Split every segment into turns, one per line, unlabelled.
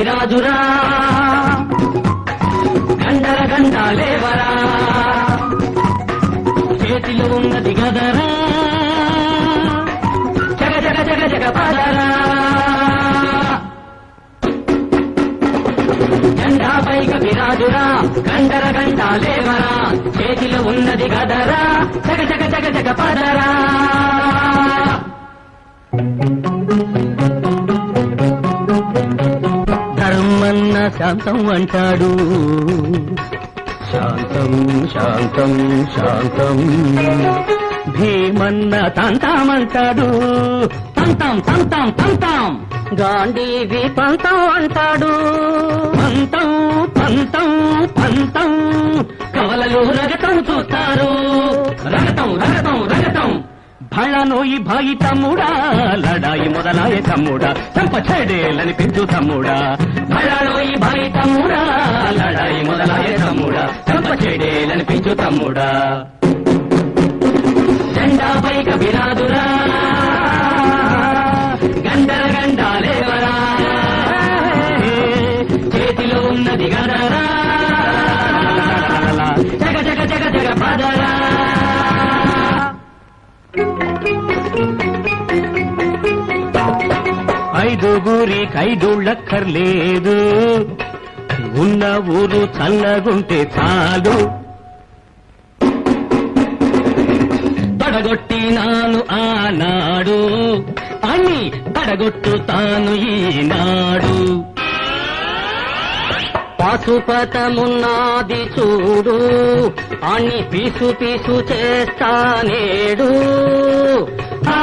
కవిరాజురా గండర గండాలేవరా చేతిలో ఉన్నది గదరా జగ జగ జగ జగ పదరా జెండాపై కవిరాజురా గండర గండాలేవరా చేతిలో ఉన్నది గదరా జగ జగ జగ జగ పదరా ధర్మన్న శాంతం అంటాడు శాంతం శాంతం శాంతం భీమన్న తంతామంటాడు తంతాం తంతాం తంతాం గాంధీవి పంతం అంటాడు పంతం పంతం పంతం కవలలు రగతం చూస్తారు రగతం రగతం రగతం భళ్ళనోయి భాయి తమ్ముడా లడాయి మొదలాయ తమ్ముడా చంప చెడేలని పెంచు తమ్ముడా భళ్ళనోయి భాయి తమ్ముడా లడాయి మొదలాయ తమ్ముడా చంప చెడేలని పెంచు తమ్ముడా జెండాపై కవిరాదురా గండర గండాలేవరా చేతిలో ఉన్నది గదరా జగ జగ జగ జగ పదరా ఐదుగురి కైదుళ్ళక్కర్లేదు ఉన్న ఊరు చల్లగుంటే చాలు పడగొట్టినాను ఆనాడు అని పడగొట్టుతాను ఈనాడు పాశుపతమున్నది చూడు అని పీసు పీసు చేస్తానేడు ఆ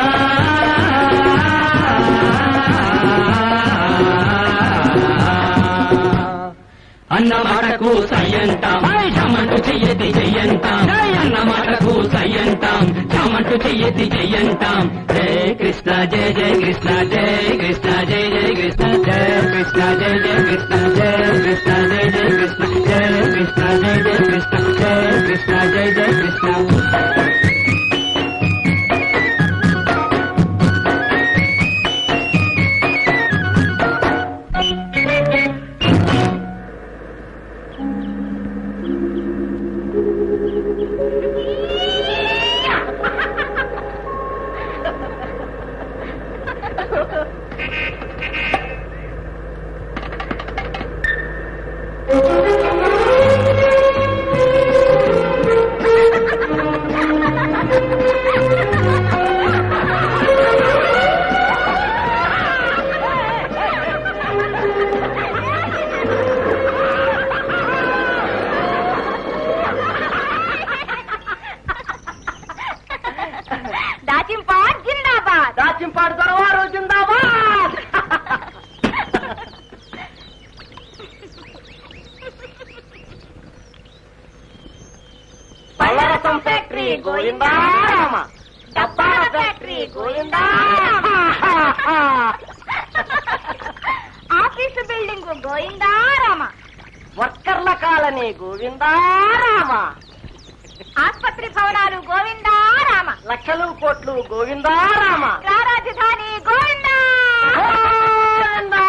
అన్న మాటకు సయ్యంటాం చమంటు చెయ్యతి చెయ్యంటాం అన్న మాటకు సయ్యంటాం చమంటు చెయ్యతి చెయ్యంటాం జయ కృష్ణ జయ జయ కృష్ణ జయ కృష్ణ జయ జయ కృష్ణ జయ కృష్ణ జయ జయ కృష్ణ జయ కృష్ణ జయ జయ కృష్ణ జయ కృష్ణ జయ జయ కృష్ణ జయ కృష్ణ జయ జయ కృష్ణ
దాచింపాడ్ జిందాబాద్
దాచింపాడు దొరవారు జిందాబాద్
పళ్ళరసం ఫ్యాక్టరీ గోవిందారామ డబ్బాల ఫ్యాక్టరీ గోవిందారామ ఆఫీసు బిల్డింగ్ గోవిందారామ
వర్కర్ల కాలనీ గోవిందారామ
ఆసుపత్రి భవనాలు గోవిందారామ
లక్షలు కోట్లు గోవిందారామ
రాజధాని గోవిందా
గోవిందా.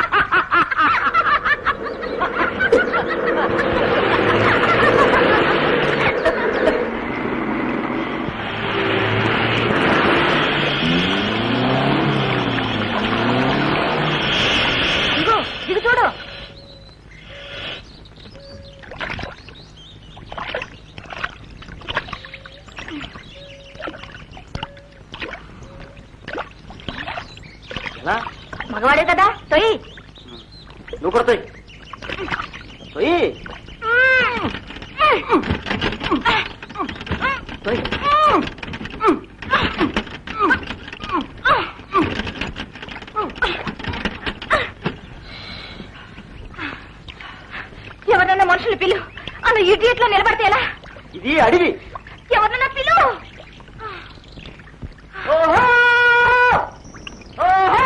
ఇదిగో ఇది చూడు
ఎలా?
మగవాడే కదా తొయ్యి
నువ్వు కూడా తొయ్యి. తొయ్యి. తొయ్యి.
ఎవరన్నా మనుషులు పిలు అన్న ఇడియట్ లో నిలబడితే ఎలా
ఇది అడవి
ఎవరన్నా పిలు
ఓహో ఓహో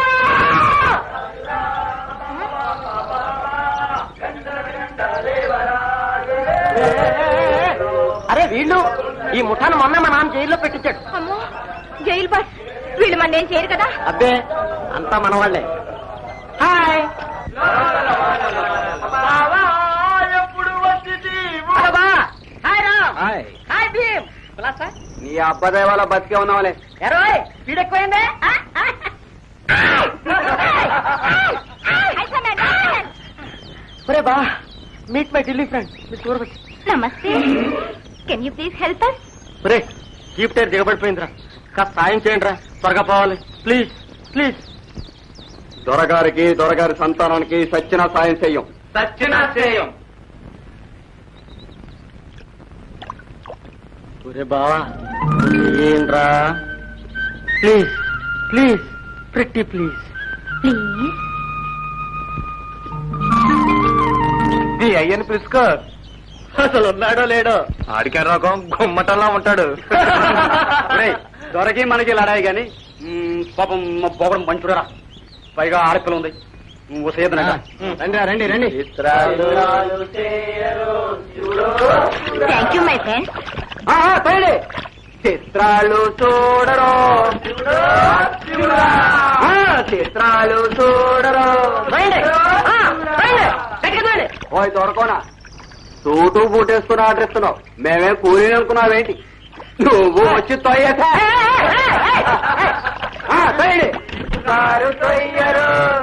అరే వీళ్ళు ఈ ముఠాను మొన్న మా నాన్న జైల్లో పెట్టించాడు
అమ్మో జైలు బస్ వీళ్ళు మన ఏం చేయరు కదా
అబ్బే అంతా మన వాళ్ళే హాయ్
ఎప్పుడు వచ్చింది
hi Ram
hi
hi Bheem కులాసా
నీ అబ్బాయి వాళ్ళ బతికే ఉన్నావులే
ఎరోయ్ స్పీడ్ ఎక్కువైందే
ఒరే బా మీట్ మై ఢిల్లీ ఫ్రెండ్ మీ సూరవతి
నమస్తే can you please help us
ఒరే జీప్ టైర్ దిగబడిపోయిందిరా కాస్త సాయం చేయండి రా త్వరగా పోవాలి ప్లీజ్ ప్లీజ్
దొరగారికి దొరగారి సంతానానికి సచ్చిన సాయం చెయ్యం
సచ్చినా చేయం ఒరే బావా ఏంట్రా please please pretty please
please
నీ అయ్యని పిలుచుకో అసలు ఉన్నాడో లేడో ఆడికే రకం గుమ్మటంలా ఉంటాడు
ఒరేయ్, దొరకి మనకి లడాయి గాని మ్మ్, పాపం మా పోవడం పంచుడరా పైగా ఆడపిల్ల ఉంది ఓ సేదన
రండి రండి రండి
థ్యాంక్ యూ మై ఫ్రెండ్
చిత్రాలు చూడరు ఆ, చిత్రాలు చూడరు ఓయ్ దొరకోనా సూటు బూటేసుకుని ఆర్డర్ ఇస్తున్నావు మేమే కూలీ అనుకున్నావేంటి నువ్వు వచ్చి తొయ్యట కారు తొయ్యరు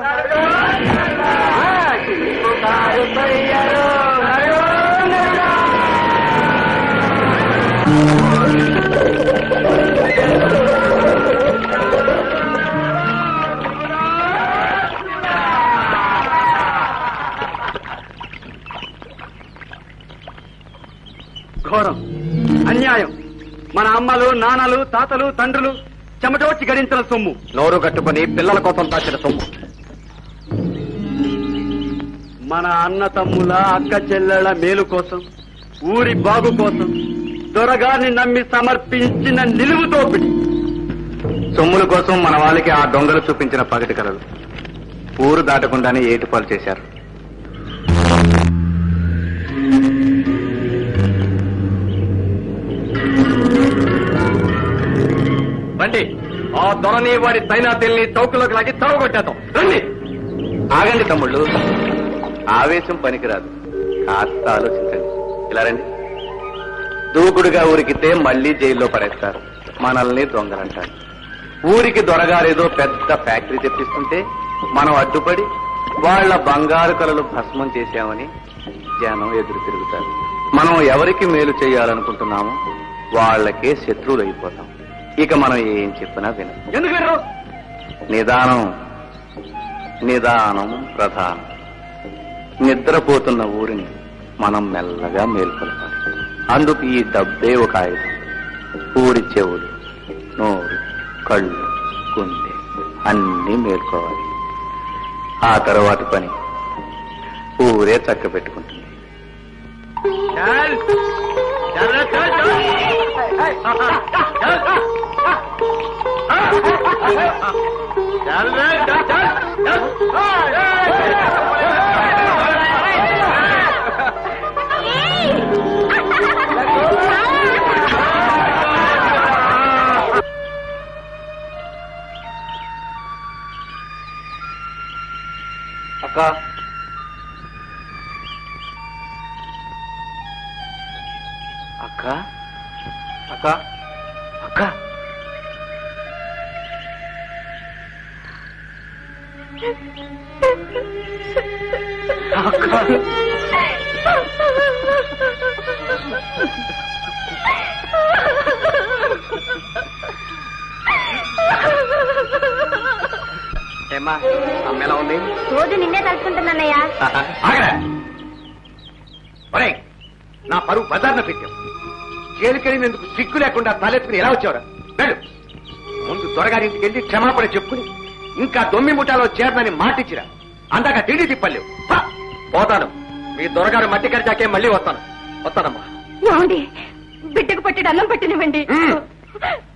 ఆ, చిక్కు కారు తొయ్యరు ఘోరం అన్యాయం మన అమ్మలు నాన్నలు తాతలు తండ్రులు చెమటోడ్చి గడించిన సొమ్ము నోరు కట్టుకుని పిల్లల కోసం తాచిన సొమ్ము మన అన్న తమ్ముల అక్క చెల్లెళ్ళ మేలు కోసం ఊరి బాగు కోసం దొరగారిని నమ్మి సమర్పించిన నిలువు దోపిడి
సొమ్ముల కోసం మన వాళ్ళకి ఆ దొంగలు చూపించిన పగటి కలలు ఊరు దాటకుండానే ఏటిపాలు చేశారు
రండి ఆ దొరని వాడి తైనాతిల్ని చౌకలోకి లాగి తవగొట్టేద్దాం రండి
ఆగండి తమ్ముళ్ళు ఆవేశం పనికిరాదు కాస్త ఆలోచించండి ఇలా రండి దూకుడుగా ఊరికితే మళ్ళీ జైల్లో పడేస్తారు మనల్ని దొంగలంటారు ఊరికి దొరగారేదో పెద్ద ఫ్యాక్టరీ తెప్పిస్తుంటే మనం అడ్డుపడి వాళ్ళ బంగారు కలలు భస్మం చేశామని జనం ఎదురు తిరుగుతారు మనం ఎవరికి మేలు చేయాలనుకుంటున్నామో వాళ్ళకే శత్రువులు అయిపోతాం ఇక మనం ఏం చెప్పినా వినం
ఎందుకు వినరు
నిదానం నిదానం ప్రధానం నిద్రపోతున్న ఊరిని మనం మెల్లగా మేల్కొల్పాలి అందుకు ఈ డబ్బే ఒక ఆయుధం ఊరి చెవులు నోరు కళ్ళు గుండె అన్నీ మేల్కోవాలి ఆ తర్వాత పని ఊరే చక్క పెట్టుకుంటుంది
అక్క
అక్క అక్క అక్క
ఏమ్మా అమ్మ ఎలా ఉంది
రోజు నిన్నే తలుచుకుంటున్నానయ్యా
ఆగరా ఒరేయ్, నా పరువు బజార్న పెట్టావు జైలుకెళ్ళినందుకు సిగ్గు లేకుండా తలెత్తుకుని ఎలా వచ్చావురా వెళ్ళు ముందు దొరగారింటికి వెళ్ళి క్షమాపణ చెప్పుకుని ఇంకా దొమ్మి ముఠాలో చేరనని మాటిచ్చిరా అందాక తిండి తిప్పలేవు హ!
పోతాను మీ దొరగారు మట్టి కరిచాకే మళ్ళీ వస్తాను వస్తానమ్మా
ఏమండి బిడ్డకు పట్టెడు అన్నం పెట్టినవ్వండి
మ్మ్.